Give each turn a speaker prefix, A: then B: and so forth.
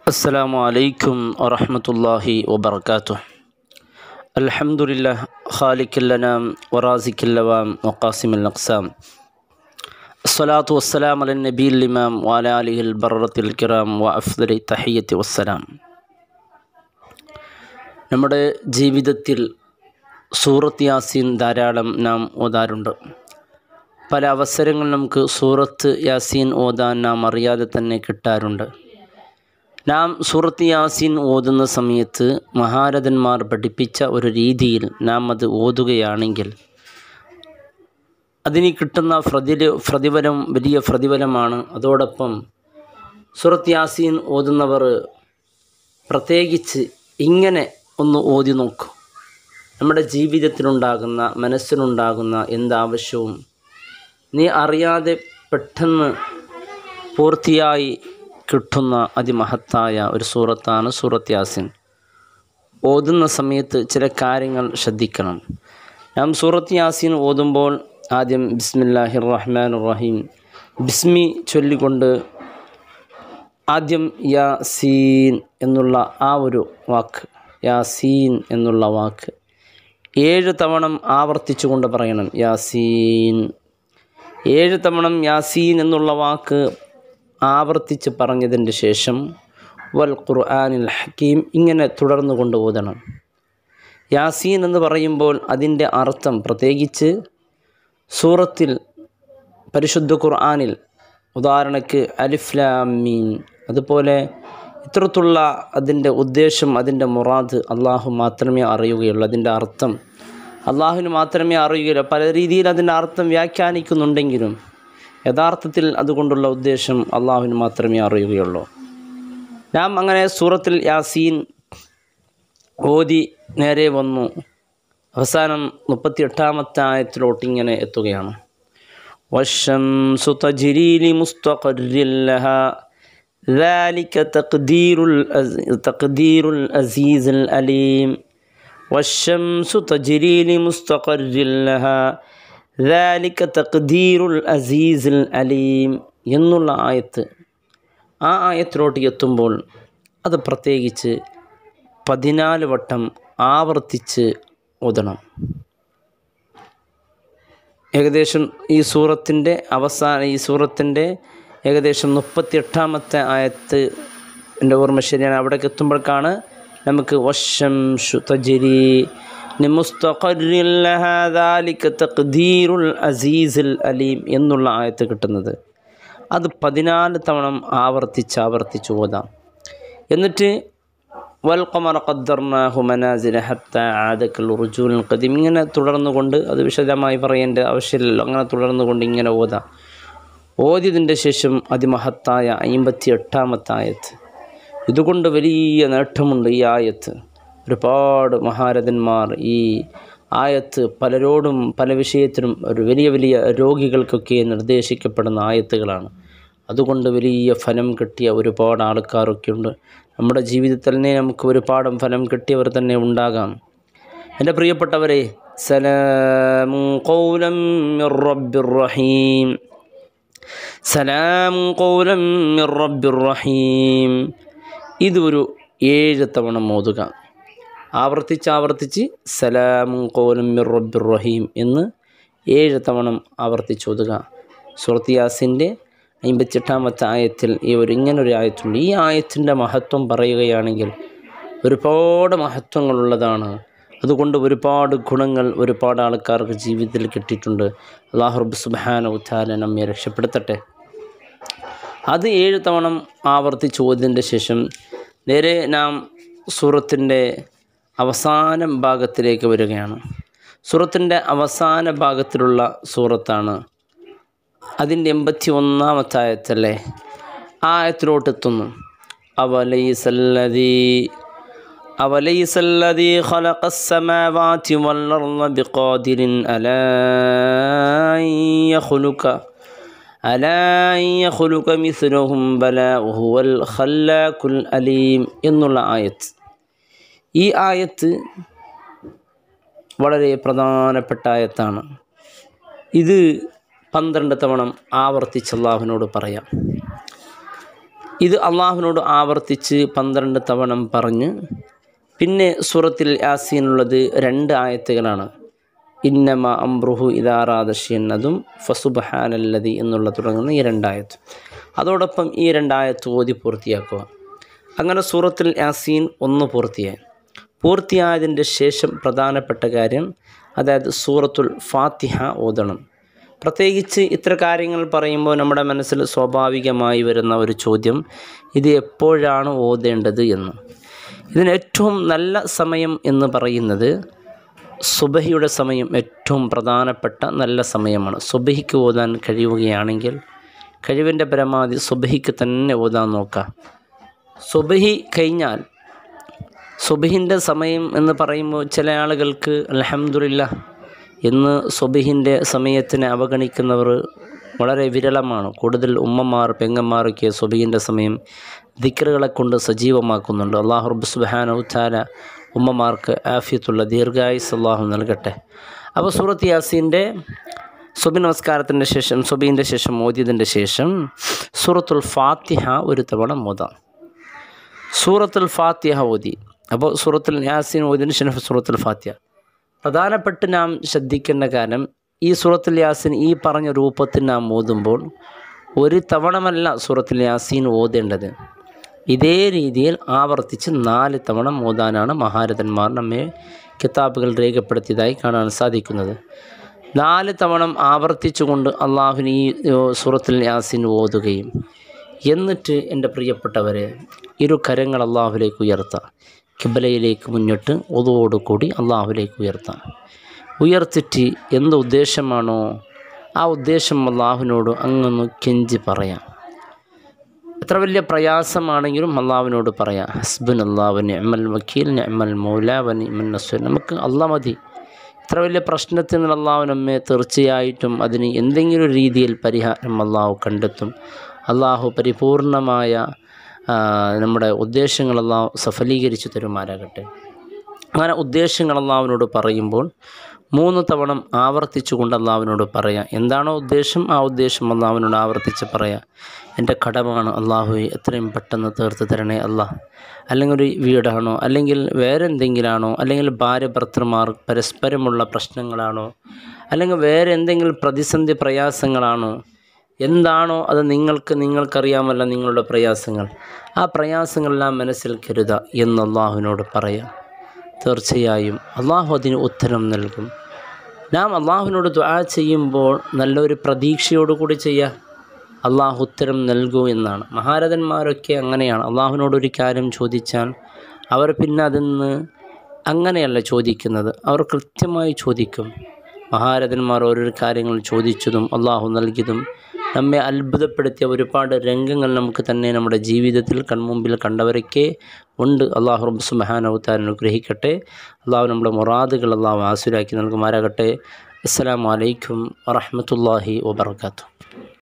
A: السلام عليكم ورحمة الله وبركاته الحمد لله خالق الأنام ورازق اللوام وقاسم الأقسام الصلاة والسلام على النبي الإمام وعلى آله البررة الكرام وأفضل التحية والسلام നമ്മുടെ ജീവിതത്തിൽ സൂറത്ത് യാസീൻ ധാരാളം നാം ഓതാറുണ്ട് പല അവസരങ്ങൾ നമുക്ക് സൂറത്ത് യാസീൻ ഓതാൻ നാം അറിയാതെ തന്നെ കിട്ടാറുണ്ട് നാം സൂറത്ത് യാസീൻ ഓതുന്ന സമയത്ത് മഹാരഥന്മാർ പഠിപ്പിച്ച ഒരു രീതിയിൽ നാം അത് ഓതുകയാണെങ്കിൽ അതിന് കിട്ടുന്ന പ്രതില പ്രതിഫലം വലിയ പ്രതിഫലമാണ് അതോടൊപ്പം സൂറത്ത് യാസീൻ ഓതുന്നവർ പ്രത്യേകിച്ച് ഇങ്ങനെ ഒന്ന് ഓതി നോക്കൂ നമ്മുടെ ജീവിതത്തിലുണ്ടാകുന്ന മനസ്സിലുണ്ടാകുന്ന എന്താവശ്യവും നീ അറിയാതെ പെട്ടെന്ന് പൂർത്തിയായി കിട്ടുന്ന അതിമഹത്തായ ഒരു സൂറത്താണ് സൂറത്ത് യാസിൻ ഓതുന്ന സമയത്ത് ചില കാര്യങ്ങൾ ശ്രദ്ധിക്കണം നാം സൂറത്ത് യാസീൻ ഓതുമ്പോൾ ആദ്യം ബിസ്മില്ലാഹിർ റഹ്മാൻ റഹീം ബിസ്മി ചൊല്ലിക്കൊണ്ട് ആദ്യം യാസീൻ എന്നുള്ള ആ ഒരു വാക്ക് യാസീൻ എന്നുള്ള വാക്ക് ഏഴ് തവണ ആവർത്തിച്ചുകൊണ്ട് പറയണം യാസീൻ ഏഴ് തവണ യാസീൻ എന്നുള്ള വാക്ക് ആവർത്തിച്ച് പറഞ്ഞതിൻ്റെ ശേഷം വൽ ഖുർആാനിൽ ഹക്കീം ഇങ്ങനെ തുടർന്നു കൊണ്ട് ഓതണം യാസീൻ എന്ന് പറയുമ്പോൾ അതിൻ്റെ അർത്ഥം പ്രത്യേകിച്ച് സൂറത്തിൽ പരിശുദ്ധ ഖുർആാനിൽ ഉദാഹരണക്ക് അലിഫ്ലാമീൻ അതുപോലെ ഇത്തരത്തുള്ള അതിൻ്റെ ഉദ്ദേശം അതിൻ്റെ മുറാദ് അള്ളാഹു മാത്രമേ അറിയുകയുള്ളൂ അതിൻ്റെ അർത്ഥം അള്ളാഹുവിന് മാത്രമേ അറിയുകയുള്ളൂ പല രീതിയിൽ അതിൻ്റെ അർത്ഥം വ്യാഖ്യാനിക്കുന്നുണ്ടെങ്കിലും യഥാർത്ഥത്തിൽ അതുകൊണ്ടുള്ള ഉദ്ദേശം അള്ളാഹുവിന് മാത്രമേ അറിയുകയുള്ളൂ നാം അങ്ങനെ സൂറത്തിൽ യാസീൻ ഓതി നേരെ വന്നു അവസാനം മുപ്പത്തി എട്ടാമത്തെ ആയത്തിലോട്ട് ഇങ്ങനെ എത്തുകയാണ് والشمس تجري لمستقر لها ذلك تقدير الأز... تقدير العزيز الأليم والشمس تجري لمستقر لها ذلك تقدير العزيز الأليم എന്നുള്ള ആയത്ത് ആ ആയത്തിലോട്ട് എത്തുമ്പോൾ അത് പ്രത്യേകിച്ച് പതിനാല് വട്ടം ആവർത്തിച്ച് ഓതണം ഏകദേശം ഈ സൂറത്തിൻ്റെ അവസാന ഈ സൂറത്തിൻ്റെ ഏകദേശം മുപ്പത്തി എട്ടാമത്തെ ആയത്ത് എൻ്റെ ഓർമ്മ ശരിയാണ് അവിടേക്ക് എത്തുമ്പോഴേക്കാണ് നമുക്ക് വശം തജിരി തഖ്ദീറുൽ അസീസുൽ അലീം എന്നുള്ള ആയത്ത് കിട്ടുന്നത് അത് പതിനാല് തവണ ആവർത്തിച്ച് ആവർത്തിച്ച് ഓതാം എന്നിട്ട് വൽക്കമറ ഖദ്ദർനാഹു മനാസില ഹത്ത ആദക്കൽ റുജൂൽ ഖദീം ഇങ്ങനെ തുടർന്നുകൊണ്ട് അത് വിശദമായി പറയേണ്ട ആവശ്യമില്ലല്ലോ അങ്ങനെ തുടർന്നുകൊണ്ട് ഇങ്ങനെ ഓതാം ഓതിയതിൻ്റെ ശേഷം അതിമഹത്തായ അമ്പത്തി എട്ടാമത്തെ ആയത്ത് ഇതുകൊണ്ട് വലിയ നേട്ടമുണ്ട് ഈ ആയത്ത് ഒരുപാട് മഹാരഥന്മാർ ഈ ആയത്ത് പലരോടും പല വിഷയത്തിനും ഒരു വലിയ വലിയ രോഗികൾക്കൊക്കെ നിർദ്ദേശിക്കപ്പെടുന്ന ആയത്തുകളാണ് അതുകൊണ്ട് വലിയ ഫലം കിട്ടിയ ഒരുപാട് ആൾക്കാരൊക്കെ ഉണ്ട് നമ്മുടെ ജീവിതത്തിൽ തന്നെ നമുക്ക് ഒരുപാട് ഫലം കിട്ടിയവർ തന്നെ ഉണ്ടാകാം എൻ്റെ പ്രിയപ്പെട്ടവരെ സലാമു കൗലം റബ്ബിർ റഹീം സലാം കൗലം റബ്ബിർ റഹീം ഇത് ഒരു ഏഴ് തവണ മോതുക ആവർത്തിച്ച് ആവർത്തിച്ച് സലാമു കൗലം റബ്ബിർ റഹീം എന്ന് ഏഴ് തവണ ആവർത്തിച്ച് ഓതുക സുഹൃത്ത് യാസിൻ്റെ അമ്പത്തെട്ടാമത്തെ ആയത്തിൽ ഈ ഒരു ഇങ്ങനൊരു ആയത്തുണ്ട് ഈ ആയത്തിൻ്റെ മഹത്വം പറയുകയാണെങ്കിൽ ഒരുപാട് മഹത്വങ്ങളുള്ളതാണ് അതുകൊണ്ട് ഒരുപാട് ഗുണങ്ങൾ ഒരുപാട് ആൾക്കാർക്ക് ജീവിതത്തിൽ കിട്ടിയിട്ടുണ്ട് അള്ളാഹു റബ്ബ് സുബാന ഉത്താല നമ്മെ രക്ഷപ്പെടുത്തട്ടെ അത് ഏഴ് തവണ ആവർത്തിച്ച് ഓതിൻ്റെ ശേഷം നേരെ നാം സൂറത്തിൻ്റെ അവസാന ഭാഗത്തിലേക്ക് വരികയാണ് സൂറത്തിൻ്റെ അവസാന ഭാഗത്തിലുള്ള സൂറത്താണ് അതിൻ്റെ എൺപത്തി ഒന്നാമത്തെ ആയത്തല്ലേ ആ ആയത്തിലോട്ടെത്തുന്നു അവലൈസല്ലതീ അവലൈസല്ലതീ خلق السماوات والأرض بقادر ألا يخلق ألا يخلق مثلهم بلى وهو الخلاق الأليم എന്നുള്ള ആയത്ത് ഈ ആയത്ത് വളരെ പ്രധാനപ്പെട്ട ആയത്താണ് ഇത് പന്ത്രണ്ട് തവണ ആവർത്തിച്ച് അള്ളാഹുവിനോട് പറയാം ഇത് അള്ളാഹുവിനോട് ആവർത്തിച്ച് പന്ത്രണ്ട് തവണ പറഞ്ഞ് പിന്നെ സൂറത്തിൽ യാസീനുള്ളത് രണ്ട് ആയത്തുകളാണ് ഇന്നമ അംബ്രുഹു ഇതാറാദഷ്യൻ അതും ഫസുബഹാനല്ലതി എന്നുള്ള തുടങ്ങുന്ന ഈ രണ്ടായത്ത് അതോടൊപ്പം ഈ രണ്ടായത്ത് ഓതി പൂർത്തിയാക്കുക അങ്ങനെ സൂറത്തിൽ യാസീൻ ഒന്ന് പൂർത്തിയായി പൂർത്തിയായതിൻ്റെ ശേഷം പ്രധാനപ്പെട്ട കാര്യം അതായത് സൂറത്തുൽ ഫാത്തിഹ ഓതണം പ്രത്യേകിച്ച് ഇത്ര കാര്യങ്ങൾ പറയുമ്പോൾ നമ്മുടെ മനസ്സിൽ സ്വാഭാവികമായി വരുന്ന ഒരു ചോദ്യം ഇത് എപ്പോഴാണ് ഓതേണ്ടത് എന്ന് ഇതിന് ഏറ്റവും നല്ല സമയം എന്ന് പറയുന്നത് സുബഹിയുടെ സമയം ഏറ്റവും പ്രധാനപ്പെട്ട നല്ല സമയമാണ് സുബഹിക്ക് ഓതാൻ കഴിയുകയാണെങ്കിൽ കഴിവിൻ്റെ പരമാവധി സുബഹിക്ക് തന്നെ ഓതാൻ നോക്കാം സുബഹി കഴിഞ്ഞാൽ സുബഹിൻ്റെ സമയം എന്ന് പറയുമ്പോൾ ചില ആളുകൾക്ക് അലഹമുല്ല ഇന്ന് സുബഹിൻ്റെ സമയത്തിനെ അവഗണിക്കുന്നവർ വളരെ വിരളമാണ് കൂടുതൽ ഉമ്മമാർ പെങ്ങന്മാരൊക്കെ സുബഹിൻ്റെ സമയം ദിക്കറുകളെ കൊണ്ട് സജീവമാക്കുന്നുണ്ട് അള്ളാഹു റബ്ബ് സുബാനൗത്താല ഉമ്മമാർക്ക് ആഫിയത്തുള്ള ദീർഘായുസ് അള്ളാഹു നൽകട്ടെ അപ്പോൾ സൂറത്ത് യാസീൻ്റെ സുബി നമസ്കാരത്തിൻ്റെ ശേഷം സുബീൻ്റെ ശേഷം മോദിയതിൻ്റെ ശേഷം സൂറത്തുൽ ഫാത്തിഹ ഒരു തവണ മോതാം സൂറത്തുൽ ഫാത്തിഹ ഓതി അപ്പോൾ സൂറത്തുൽ യാസീൻ ഓതിന് ശേഷം സൂറത്തുൽ ഫാത്തിഹ പ്രധാനപ്പെട്ട് നാം ശ്രദ്ധിക്കേണ്ട കാര്യം ഈ സൂറത്തുൽ യാസീൻ ഈ പറഞ്ഞ രൂപത്തിൽ നാം ഓതുമ്പോൾ ഒരു തവണമല്ല സൂറത്തുൽ യാസീൻ ഓതേണ്ടത് ഇതേ രീതിയിൽ ആവർത്തിച്ച് നാല് തവണ ഓതാനാണ് മഹാരഥന്മാർ നമ്മെ കിതാബുകൾ രേഖപ്പെടുത്തിയതായി കാണാൻ സാധിക്കുന്നത് നാല് തവണ ആവർത്തിച്ചുകൊണ്ട് അള്ളാഹുവിന് ഈ സൂറത്തുൽ യാസീൻ ഓതുകയും എന്നിട്ട് എൻ്റെ പ്രിയപ്പെട്ടവരെ ഇരു കരങ്ങൾ അള്ളാഹുലേക്ക് ഉയർത്താം കിബലയിലേക്ക് മുന്നിട്ട് ഒതുവോടുകൂടി അള്ളാഹുലേക്ക് ഉയർത്താം ഉയർത്തിട്ട് എന്ത് ഉദ്ദേശമാണോ ആ ഉദ്ദേശം അള്ളാഹുവിനോട് അങ്ങൊന്ന് കെഞ്ചി പറയാം എത്ര വലിയ പ്രയാസമാണെങ്കിലും അള്ളാഹുവിനോട് പറയാം ഹസ്ബൻ അള്ളാഹു നിഅമൽ വക്കീൽ നിഅമൽ മൗല വ നിഅമൽ നസ്വർ നമുക്ക് അള്ളാഹ് മതി ഇത്ര വലിയ പ്രശ്നത്തിൽ നിന്ന് അള്ളാഹു നമ്മെ തീർച്ചയായിട്ടും അതിന് എന്തെങ്കിലും ഒരു രീതിയിൽ പരിഹാരം അള്ളാഹു കണ്ടെത്തും അള്ളാഹു പരിപൂർണമായ നമ്മുടെ ഉദ്ദേശങ്ങൾ അള്ളാഹു സഫലീകരിച്ചു തരുമാരാകട്ടെ അങ്ങനെ ഉദ്ദേശങ്ങൾ അള്ളാഹുവിനോട് പറയുമ്പോൾ മൂന്ന് തവണ ആവർത്തിച്ചുകൊണ്ട് അള്ളാഹുവിനോട് പറയാം എന്താണോ ഉദ്ദേശം ആ ഉദ്ദേശം അള്ളാഹുവിനോട് ആവർത്തിച്ച് പറയാം എൻ്റെ കടമാണ് അള്ളാഹു എത്രയും പെട്ടെന്ന് തീർത്ത് തരണേ അള്ളാഹ് അല്ലെങ്കിൽ ഒരു വീടാണോ അല്ലെങ്കിൽ വേറെ എന്തെങ്കിലാണോ അല്ലെങ്കിൽ ഭാര്യ ഭർത്തൃമാർ പരസ്പരമുള്ള പ്രശ്നങ്ങളാണോ അല്ലെങ്കിൽ വേറെ എന്തെങ്കിലും പ്രതിസന്ധി പ്രയാസങ്ങളാണോ എന്താണോ അത് നിങ്ങൾക്ക് നിങ്ങൾക്കറിയാമല്ല നിങ്ങളുടെ പ്രയാസങ്ങൾ ആ പ്രയാസങ്ങളെല്ലാം മനസ്സിൽ കരുതുക എന്ന് അള്ളാഹുവിനോട് പറയാം തീർച്ചയായും അള്ളാഹു അതിന് ഉത്തരം നൽകും നാം അള്ളാഹുവിനോട് ദ്വാ ചെയ്യുമ്പോൾ നല്ലൊരു പ്രതീക്ഷയോടുകൂടി ചെയ്യുക അള്ളാഹു ഉത്തരം നൽകൂ എന്നാണ് മഹാരഥന്മാരൊക്കെ അങ്ങനെയാണ് അള്ളാഹുവിനോട് ഒരു കാര്യം ചോദിച്ചാൽ അവർ പിന്നെ അതിന്ന് അങ്ങനെയല്ല ചോദിക്കുന്നത് അവർ കൃത്യമായി ചോദിക്കും മഹാരഥന്മാർ ഓരോരോ കാര്യങ്ങൾ ചോദിച്ചതും അള്ളാഹു നൽകിയതും നമ്മെ അത്ഭുതപ്പെടുത്തിയ ഒരുപാട് രംഗങ്ങൾ നമുക്ക് തന്നെ നമ്മുടെ ജീവിതത്തിൽ കൺമുമ്പിൽ കണ്ടവരൊക്കെ ഉണ്ട് അള്ളാഹു റബ്ബ് സുബഹാനവത്താൻ അനുഗ്രഹിക്കട്ടെ അള്ളാഹു നമ്മുടെ മുറാദുകൾ അള്ളാഹു ആസുരാക്കി നൽകുമാരാകട്ടെ അസ്സാം വലൈക്കും വറഹമത്തല്ലാഹി വാബർക്കാത്തു